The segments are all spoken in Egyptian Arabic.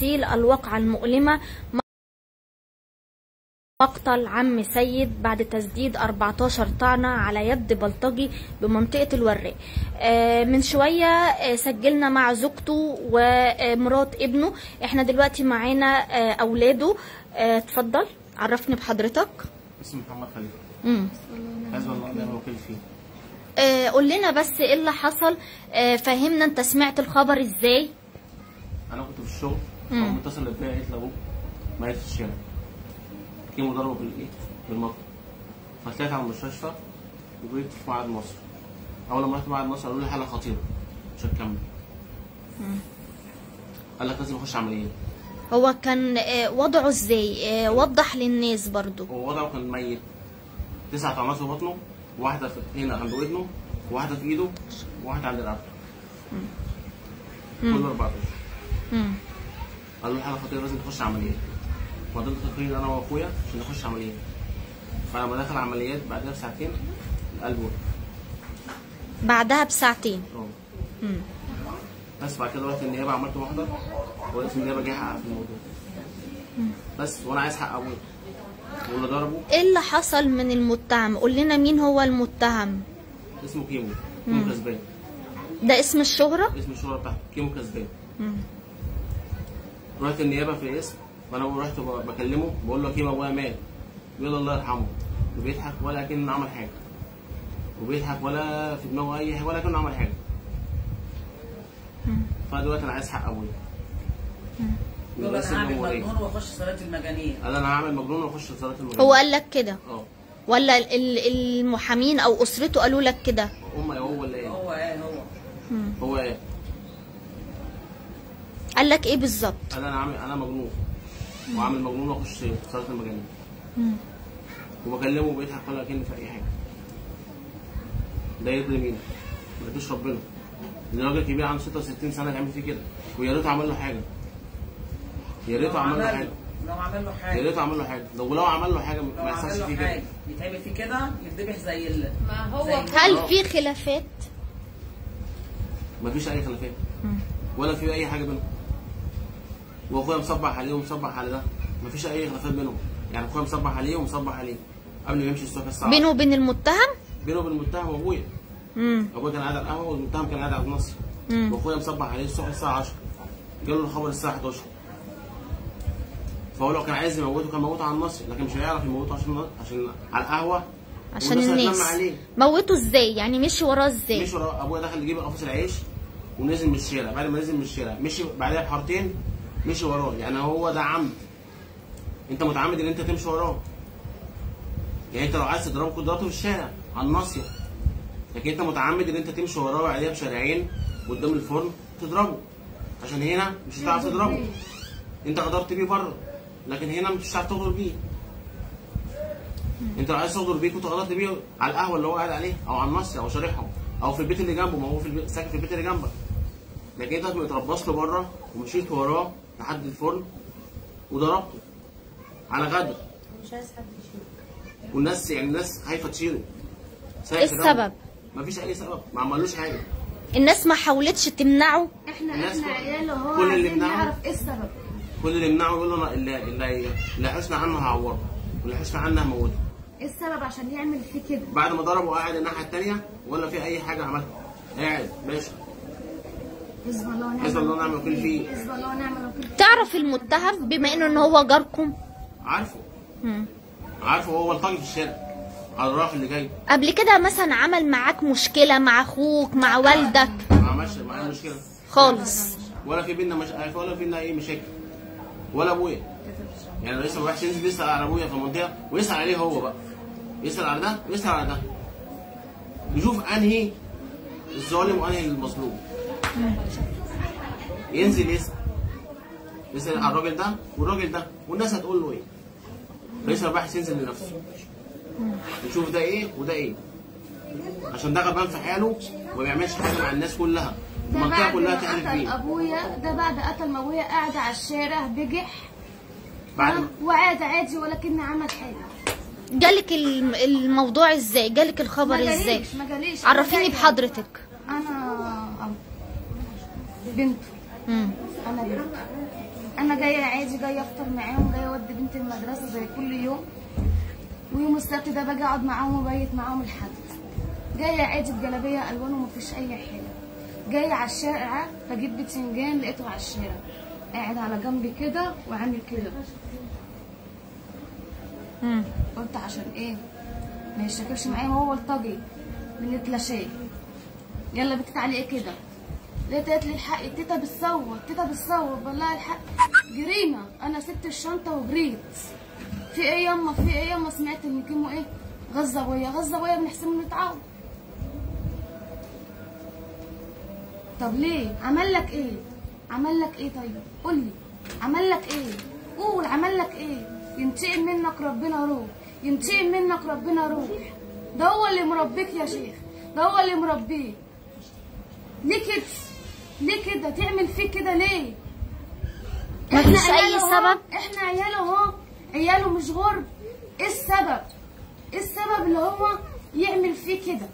تفاصيل الواقعة المؤلمة مقتل عم سيد بعد تسديد 14 طعنة على يد بلطجي بمنطقة الوراق آه، من شوية آه، سجلنا مع زوجته ومرات ابنه احنا دلوقتي معانا آه، اولاده آه، اتفضل عرفني بحضرتك اسمي محمد خليفه مم. حسب الله ونعم الوكيل فيه آه، قول لنا بس ايه اللي حصل آه، فهمنا انت سمعت الخبر ازاي انا كنت في الشغل مم. قام متصل بيا قالت لابوك ميت في الشارع كيمو ضربه بالايه بالمطر فطلعت على المستشفى وجيت في معهد مصر اول لما رحت معهد مصر قالوا لي حاله خطيره مش هتكمل قال لك لازم اخش عمليه هو كان آه، وضعه ازاي آه، وضح للناس برضو هو وضعه كان ميت تسع طعنات في بطنه واحده في هنا عند ودنه واحده في ايده وواحده عند رقبته كل 14 مم. قالوا لي حاله خطيره لازم تخش عمليه فضلت تقرير انا واخويا عشان نخش عمليه فلما دخل عمليات بعدها بساعتين القلب وقف بعدها بساعتين اه مم. بس بعد كده رحت النيابه عملت محضر ورئيس النيابه جه حقق في الموضوع بس وانا عايز حق ابويا واللي ضربه ايه اللي حصل من المتهم قول لنا مين هو المتهم اسمه كيمو كيمو كسبان ده اسم الشهرة اسم الشهره بتاعته كيمو كسبان مم. رحت النيابه في الاسم فانا رحت ب- بكلمه بقول له كيمو ابويا مات بيقول لي الله يرحمه وبيضحك ولا كأنه عمل حاجه وبيضحك ولا في دماغه اي حاجه ولا كأنه عمل حاجه فدلوقتي انا عايز حق ابويا يقول بس انا هعمل الجمهورية. مجنون واخش صلاه المجانين قال انا هعمل مجنون واخش صلاه المجنون هو قال لك كده اه ولا ال- ال- المحامين او اسرته قالوا لك كده هم هو اللي ايه هو ايه هو هو ايه قال لك ايه بالظبط قال انا عامل انا مجنون وعامل مجنون واخش صلاه المجانين وبكلمه وبيضحك ولا كأن في اي حاجه ده يرضي مين؟ ما يرضيش ربنا ده راجل كبير عنده 66 سنه يعمل فيه كده ويا ريته عمل له حاجه يا ريته لو عمل له عمل حاجه لو عمل له يا حاجه ريته عمل له حاجه لو لو عمل له حاجه لو ما عمل يحصلش له فيه كده حاجه يتعمل فيه كده يتذبح زي ال ما هو زي هل آه. في خلافات مفيش اي خلافات ولا في اي حاجه بينهم واخويا مصبح عليه ومصبح على ده مفيش اي خلافات بينهم يعني اخويا مصبح عليه ومصبح عليه قبل ما يمشي الصبح الساعه بينه وبين المتهم بينه وبين المتهم وابويا مم. ابويا كان قاعد على القهوه والمتهم كان قاعد على النصر مم. واخويا مصبح عليه الصبح الساعه 10 جاله الخبر الساعه 11 فهو لو كان عايز يموته كان موته على النصر لكن مش هيعرف يموته عشان عشان على القهوه عشان والناس هتلم الناس عليه موته ازاي يعني مشي وراه ازاي مشي ورا ابويا دخل يجيب قفص العيش ونزل من الشارع بعد ما نزل من الشارع مشي بعدها بحارتين مشي وراه يعني هو ده عمد انت متعمد ان انت تمشي وراه يعني انت لو عايز تضربه كنت ضربته في الشارع على الناصيه لكن انت متعمد ان انت تمشي وراه بعدها بشارعين قدام الفرن تضربه عشان هنا مش هتعرف تضربه انت غدرت بيه بره لكن هنا مش هتعرف تغدر بيه انت لو عايز تغدر بيه كنت غدرت بيه على القهوه اللي هو قاعد عليها او على النصر او شارعهم او في البيت اللي جنبه ما هو في البيت ساكن في البيت اللي جنبك لكن انت متربص له بره ومشيت وراه لحد الفرن وضربته على غدر والناس يعني الناس خايفه تشيله سايق ايه في السبب جنبه. مفيش اي سبب ما عملوش حاجه الناس ما حاولتش تمنعه احنا الناس احنا كل- عيال هو كل اللي عايزين يمنعهم- نعرف ايه السبب كل اللي يمنعه يقول له أنا اللي اللي اللي حسنا عنه هعوره واللي حسنا عنه هموته ايه السبب عشان يعمل فيه كده بعد ما ضربه قاعد الناحيه الثانيه ولا في اي حاجه عملها قاعد ماشي حزب الله ونعم حزب الله ونعم الوكيل فيه. حزب الله ونعم الوكيل فيه. تعرف المتهم بما انه ان هو جاركم عارفه مم. عارفه هو بلطجي في الشارع على الراح اللي جاي قبل كده مثلا عمل معاك مشكلة مع اخوك مع والدك ما عملش معايا مشكله خالص ولا في بينا مش... ولا في بينا اي مشاكل ولا ابويا يعني لسه ما راحش ينزل يسال على ابويا في المنطقه ويسال عليه هو بقى يسال على ده ويسال على ده يشوف انهي الظالم وانهي المظلوم ينزل يسال يسال على الراجل ده والراجل ده والناس هتقول له ايه رئيس الباحث ينزل لنفسه يشوف ده ايه وده ايه عشان ده غبان في حاله وما بيعملش حاجه مع الناس كلها ده المنطقه بعد كلها ما تحلف قتل بيه ابويا ده بعد قتل ما ابويا قاعد على الشارع بجح بعد ما وقعد عادي ولكن عمل حاجه جالك الم- الموضوع ازاي جالك الخبر ما ازاي جاليش ما جاليش عرفيني أنا جاية. بحضرتك انا بنته مم. انا بنته انا جايه عادي جايه افطر معاهم جايه اودي بنتي المدرسه زي كل يوم ويوم السبت ده باجي اقعد معاهم وبيت معاهم الحد جايه عادي بجلابيه الوان ومفيش اي حاجه جايه على الشارع بجيب بتنجان لقيته على الشارع قاعد على جنبي كده وعامل كده مم. قلت عشان ايه ما يشتكلش معايا وهو الطاجي بنتلاشاه يلا بنت تعالي ايه كده لقيت قالت لي الحقي تيتا بتصور تيتا بتصور والله الحق جريمه انا سبت الشنطه وجريت في ايه ياما في ايه ياما سمعت ان كيمو ايه غزه ابويا غزه ابويا بنحسبه نتعاون طب ليه عمل لك ايه عمل لك ايه طيب قول لي عمل لك ايه قول عمل لك ايه ينتقم منك ربنا روح ينتقم منك ربنا روح ده هو اللي مربيك يا شيخ ده هو اللي مربيك ليه كده ليه كده تعمل فيه كده ليه مفيش إحنا أي عياله أهو، سبب؟ احنا عياله اهو عياله مش غرب ايه السبب ايه السبب اللي هو يعمل فيه كده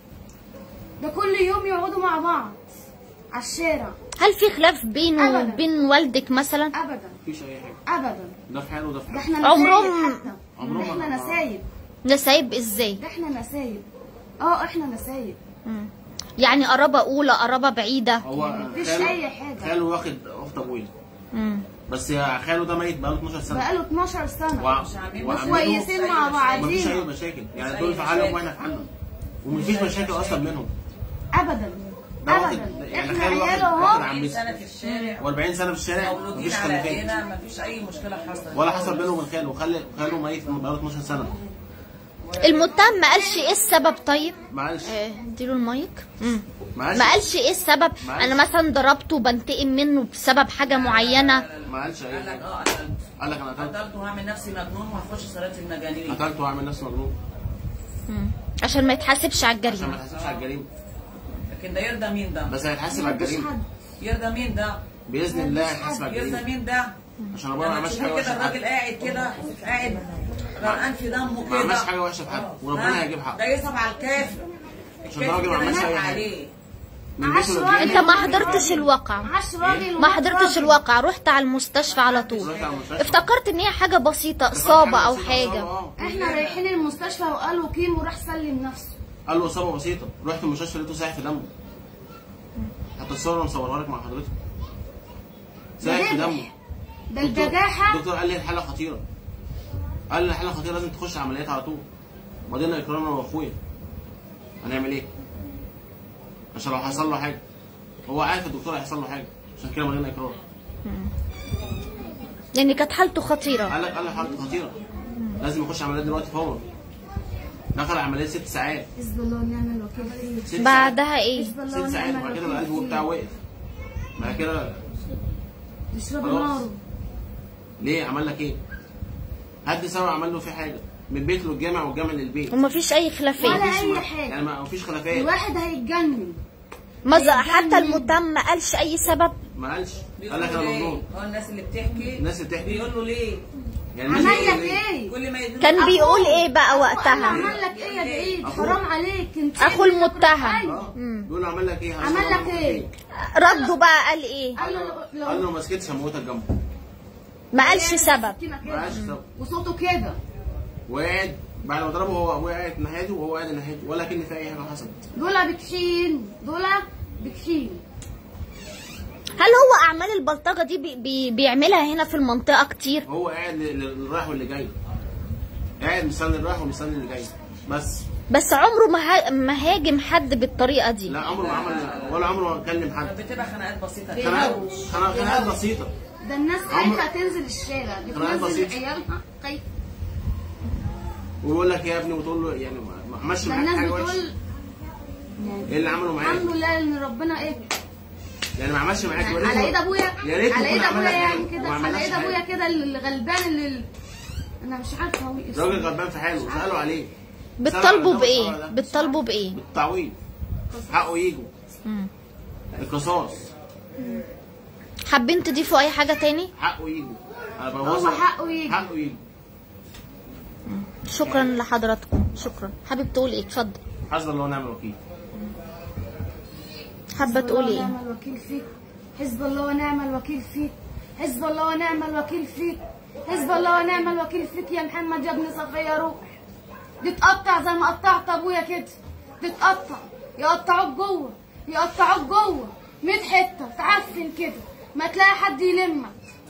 ده كل يوم يقعدوا مع بعض على الشارع هل في خلاف بينه أبداً. وبين والدك مثلا ابدا مفيش اي حاجه ابدا ده في حاله وده في ده حاله احنا عمرهم- نسايب حتى عمرهم ده احنا ما- نسايب ده سايب ازاي ده احنا نسايب اه احنا نسايب مم. يعني قرابة أولى قرابة بعيدة هو مفيش خاله- أي حاجة. خاله واخد اخت ابويا مم. بس يا خاله ده ميت بقاله 12 سنه بقاله 12 سنه وع- مش عاملين وعاملينه- وكويسين مع مفيش اي بعضينا مشاكل يعني مفيش دول أي في حالهم مشاكل. واحنا في حالنا ومفيش مشاكل اصلا منهم ابدا ده واخد ابدا يعني احنا خاله واخد عياله واخد اهو عمتي سنة في الشارع و40 سنه في الشارع مولودين مفيش على خلفيه ايدينا مفيش اي مشكله حصلت ولا حصل بينه وبين خاله خاله خاله ميت من بقاله 12 سنه المتهم ما قالش ايه السبب طيب معلش آه، اديله المايك مم. معلش ما قالش ايه السبب معلش. انا مثلا ضربته بنتقم منه بسبب حاجة معينة ما قالش اي قال لك حاجه اه قتلت قال لك انا قتلت قتلت وهعمل نفسي مجنون وهخش صلاه المجانين قتلت وهعمل نفسي مجنون مم. عشان ما يتحاسبش على عشان ما الجريمة تحسبش على الجريمه لكن ده يرضى مين ده؟ بس هيتحاسب على مفيش الجريمه حد يرضى مين ده؟ باذن الله هيتحاسب على يرضى الجريمه مين ده؟ عشان ابويا ما لما عملش تشوفوا حاجه كده وحشه في الراجل حد قاعد كده قاعد غرقان في دمه ما كده عملش حاجه وحشه في حد وربنا هيجيب حقه ده يصعب على الكافر عشان ده راجل ما عملش اي حاجه عليه من بيته عشرة. للجنة. انت ما حضرتش الواقع عاش راجل ما ومات حضرتش راجل. الواقع رحت على المستشفى على طول رحت على المستشفى. افتكرت ان هي حاجة بسيطة اصابة او بسيطة، حاجة إصابة، آه. احنا رايحين المستشفى وقالوا كيمو راح سلم نفسه قال له اصابه بسيطه رحت المستشفى لقيته سايح في دمه حتى الصور انا مصورها لك مع حضرتك سايح في ده دمه ده الدكتور- البجاحه الدكتور قال لي الحاله خطيره قال لي الحاله خطيره لازم تخش عمليات على طول وبعدين اكرامنا واخويا هنعمل ايه؟ عشان لو حصل له حاجه هو عارف الدكتور هيحصل له حاجه عشان كده ملينا اكرام يعني كانت حالته خطيرة قال لك قال لي حالته خطيره لازم يخش عمليات دلوقتي فورا دخل عمليات ست ساعات حسب الله ونعم الوكيل فيه ست ساعات بعدها ايه حسب الله ست ساعات ونعم وبعد كده الوكيل القلب بتاعه فيه وقف بعد كده يشرب خلاص. ناره ليه عمل لك ايه؟ حد سوا عمل له في حاجه من البيت للجامع والجامع للبيت ومفيش اي خلافات ولا مفيش اي ما- حاجه يعني ما فيش خلافات الواحد هيتجنن ماذا حتى المتهم ما قالش اي سبب ما قالش قال لك بيقولوا انا ليه؟ مجنون هو الناس اللي بتحكي الناس اللي بتحكي بيقول له ليه؟ يعني عمل الناس لك اللي- ايه كل ما يديله كان بيقول ايه بقى انا وقتها عمل لك ايه يا بعيد أخوه. حرام عليك انت أخو المتهم. أيوة. اه بيقول له عمل لك ايه عمل لك ايه رده بقى قال ايه قال له قال لو له ما سكتش هموتك جنبه ما قالش سبب سكينة ما كده. قالش سبب وصوته كده وقاعد بعد ما ضربه هو هو قاعد ناحيته وهو قاعد ناحيته ولا كان في اي حاجه حصلت دول بكحين دول بكحين هل هو اعمال البلطجة دي بي بي بيعملها هنا في المنطقة كتير هو قاعد اللي رايح واللي جاي قاعد مستني اللي رايح ومستني اللي جاي بس بس عمره ما ها- ما هاجم حد بالطريقة دي لا عمره ما عمل ولا عمره ما كلم حد بتبقى خناقات بسيطه كده خناقات خناقات خناقات بسيطه ده الناس عمر- خايفة تنزل الشارع خناقات بتنزل بسيطة. عيالها خايفة ويقول لك يا ابني وتقول له يعني ما ما عملش ده معاك الناس حاجه بتقول وحشه ايه اللي عمله معاك الحمد لله ان ربنا ايه يعني ما عملش معاك يا ريت على هو- ايد ابويا يا ريت على يكون ايد عمل ابويا لك يعني حاجة كده وما على عملش ايد حاجة. ابويا كده الغلبان اللي انا مش عارفه هو اسمه راجل غلبان في حاله سالوا عليه بتطالبوا سألوا بايه على ده. بتطالبوا بايه بالتعويض حقه يجوا مم. القصاص حابين تضيفوا اي حاجة تاني حقه يجوا انا هو بوظف حقه يجي. حقه يجي شكرا لحضراتكم شكرا حابب تقول ايه اتفضل حسبي الله ونعم الوكيل حابة حسب تقول الله ايه ونعم الوكيل فيك حزب الله ونعم الوكيل فيك حزب الله ونعم الوكيل فيك حزب الله ونعم الوكيل فيك يا محمد يا ابن صفية روح دي تقطع زي ما قطعت ابويا كده دي تقطع يقطعوك جوه يقطعوك جوه 100 حته تعفن كده ما تلاقي حد يلمك